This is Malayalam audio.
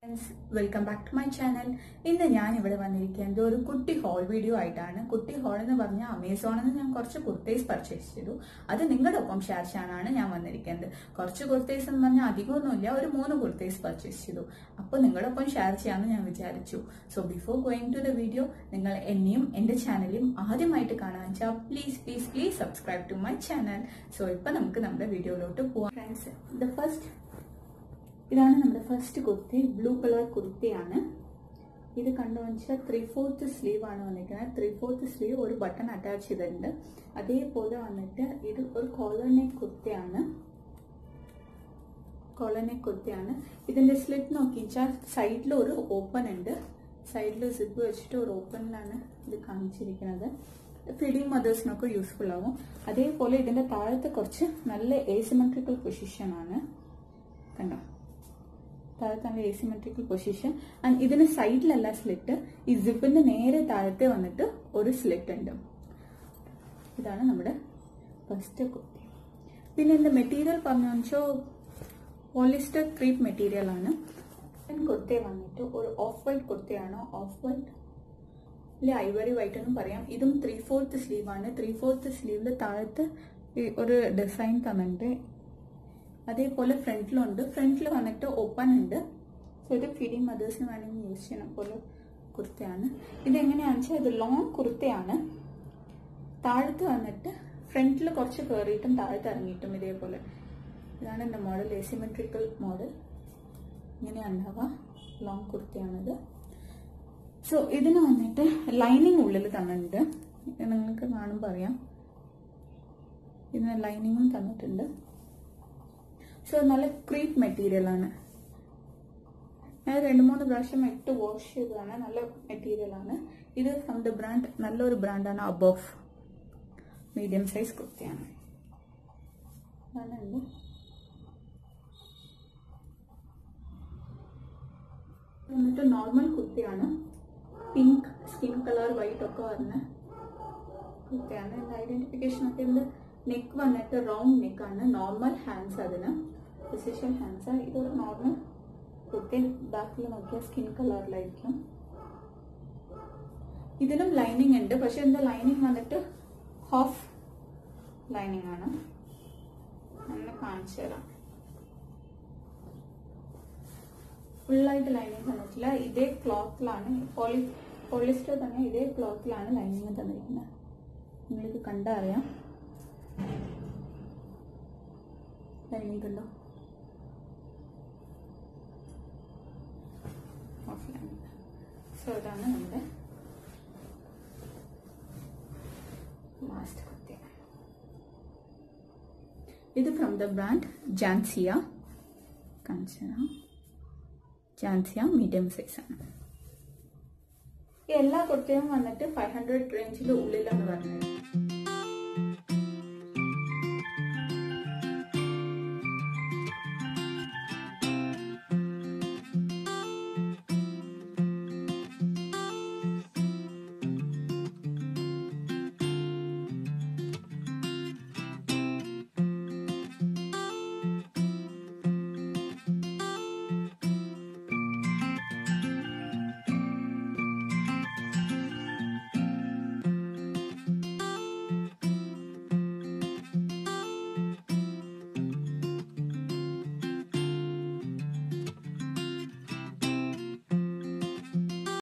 friends welcome back to my channel ഇന്ന് ഞാൻ ഇവിടെ വന്നിരിക്കുന്നത് ഒരു കുട്ടി ഹോൾ വീഡിയോ ആയിട്ടാണ് കുട്ടി ഹോൾ എന്ന് പറഞ്ഞാൽ അമേസോണിൽ നിന്ന് ഞാൻ കുറച്ച് കുർത്തേസ് പർച്ചേസ് ചെയ്തു അത് നിങ്ങളുടെ ഒപ്പം ഷെയർ ചെയ്യാനാണ് ഞാൻ വന്നിരിക്കുന്നത് കുറച്ച് കുർത്തേസ് എന്ന് പറഞ്ഞാൽ അധികമൊന്നുമില്ല ഒരു മൂന്ന് കുർത്തേസ് പർച്ചേസ് ചെയ്തു അപ്പോൾ നിങ്ങളുടെ ഒപ്പം ഷെയർ ചെയ്യാമെന്ന് ഞാൻ വിചാരിച്ചു so before going to the video നിങ്ങൾ എന്നെയും എൻ്റെ ചാനലും ആദ്യമായിട്ട് കാണാൻ വെച്ചാൽ please please please subscribe to my channel so ഇപ്പം നമുക്ക് നമ്മുടെ വീഡിയോയിലോട്ട് പോവാം ഫ്രണ്ട്സ് ദ ഫസ്റ്റ് ഇതാണ് നമ്മുടെ ഫസ്റ്റ് കുർത്തി ബ്ലൂ കളർ കുർത്തിയാണ് ഇത് കണ്ടു വെച്ചാൽ ത്രീ ഫോർത്ത് സ്ലീവ് ആണ് വന്നിരിക്കുന്നത് ത്രീ ഫോർത്ത് സ്ലീവ് ഒരു ബട്ടൺ അറ്റാച്ച് ചെയ്തിട്ടുണ്ട് അതേപോലെ വന്നിട്ട് ഇത് ഒരു കോളർ നെക്ക് കുർത്തിയാണ് കോളർ നെക്ക് കുർത്തിയാണ് ഇതിന്റെ സ്ലിറ്റ് നോക്കിച്ചാൽ സൈഡിൽ ഒരു ഓപ്പൺ ഉണ്ട് സൈഡിൽ സിപ്പ് വെച്ചിട്ട് ഒരു ഓപ്പണിലാണ് ഇത് കാണിച്ചിരിക്കുന്നത് ഫീഡിങ് മദേഴ്സിനൊക്കെ യൂസ്ഫുൾ ആവും അതേപോലെ ഇതിന്റെ താഴത്തെ കുറച്ച് നല്ല ഏസിമെട്രിക്കൽ പൊസിഷൻ ആണ് കണ്ടോ താഴത്തെ നല്ല ഏസിമെട്രിക്കൽ പൊസിഷൻ ആൻഡ് ഇതിന് സൈഡിലല്ല സ്ലിറ്റ് ഈ സിപ്പിന്റെ നേരെ താഴത്തെ വന്നിട്ട് ഒരു സ്ലിറ്റ് ഉണ്ട് ഇതാണ് നമ്മുടെ ഫസ്റ്റ് കുർത്തി പിന്നെ ഇതിന്റെ മെറ്റീരിയൽ പറഞ്ഞു വെച്ചോ പോളിസ്റ്റർ ക്രീപ്പ് മെറ്റീരിയൽ ആണ് കുർത്തി വന്നിട്ട് ഒരു ഓഫ് വൈറ്റ് കുർത്തിയാണ് ഓഫ് വൈറ്റ് ഇല്ല ഐവറി വൈറ്റ് എന്നും പറയാം ഇതും ത്രീ ഫോർത്ത് സ്ലീവ് ആണ് ത്രീ ഫോർത്ത് സ്ലീവിൽ താഴത്ത് ഈ ഒരു ഡിസൈൻ തന്നിട്ടുണ്ട് അതേപോലെ ഫ്രണ്ടിലുണ്ട് ഫ്രണ്ടിൽ വന്നിട്ട് ഓപ്പൺ ഉണ്ട് സോ ഇത് ഫീഡിങ് മദേഴ്സിന് വേണമെങ്കിൽ യൂസ് ചെയ്യണം പോലെ കുർത്തയാണ് ഇത് എങ്ങനെയാണെന്ന് വെച്ചാൽ ഇത് ലോങ് കുർത്തയാണ് താഴത്ത് വന്നിട്ട് ഫ്രണ്ടിൽ കുറച്ച് കയറിയിട്ടും താഴത്ത് ഇറങ്ങിയിട്ടും ഇതേപോലെ ഇതാണ് എൻ്റെ മോഡൽ എസിമെട്രിക്കൽ മോഡൽ ഇങ്ങനെയാണ് ഉണ്ടാവുക ലോങ് കുർത്തിയാണിത് സോ ഇതിന് വന്നിട്ട് ലൈനിങ് ഉള്ളിൽ തന്നിട്ടുണ്ട് നിങ്ങൾക്ക് കാണുമ്പോൾ അറിയാം ഇതിന് ലൈനിങ്ങും തന്നിട്ടുണ്ട് സോ നല്ല ക്രീപ്പ് മെറ്റീരിയൽ ആണ് ഞാൻ രണ്ട് മൂന്ന് പ്രാവശ്യം ഇട്ട് വാഷ് ചെയ്തതാണ് നല്ല മെറ്റീരിയൽ ആണ് ഇത് ഫ്രം ദ ബ്രാൻഡ് നല്ലൊരു ബ്രാൻഡാണ് അബോഫ് മീഡിയം സൈസ് കുർത്തിയാണ് അതുണ്ട് എന്നിട്ട് നോർമൽ കുർത്തിയാണ് പിങ്ക് സ്കിൻ കളർ വൈറ്റ് ഒക്കെ വരുന്ന കുർത്തിയാണ് എൻ്റെ ഐഡന്റിഫിക്കേഷൻ ഒക്കെ ഉണ്ട് നെക്ക് വന്നിട്ട് റൗണ്ട് നെക്കാണ് നോർമൽ ഹാൻഡ്സ് അതിന് പൊസിഷൻ ഹാൻഡ്സ് ഇതൊരു നോർമൽ കുർത്തി ബാക്കിൽ നോക്കിയാൽ സ്കിൻ കളറിലായിരിക്കും ഇതിനും ലൈനിങ് ഉണ്ട് പക്ഷെ എന്താ ലൈനിങ് വന്നിട്ട് ഹാഫ് ലൈനിങ് ആണ് അങ്ങനെ കാണിച്ചു തരാം ഫുള്ളായിട്ട് ലൈനിങ് തന്നിട്ടില്ല ഇതേ ക്ലോത്തിലാണ് പോളി പോളിസ്റ്റർ തന്നെ ഇതേ ക്ലോത്തിലാണ് ലൈനിങ് തന്നിരിക്കുന്നത് നിങ്ങൾക്ക് കണ്ടറിയാം ലൈനിങ് ഉണ്ടോ സോ ഇതാണ് നമ്മുടെ ലാസ്റ്റ് കുത്തി ഇത് ഫ്രം ദ ബ്രാൻഡ് ജാൻസിയ കാണിച്ചു ജാൻസിയ മീഡിയം സൈസ് ആണ് ഈ എല്ലാ കുർത്തിയും വന്നിട്ട് ഫൈവ് ഹൺഡ്രഡ് റേഞ്ചിൽ ഉള്ളിലാണ് പറഞ്ഞത്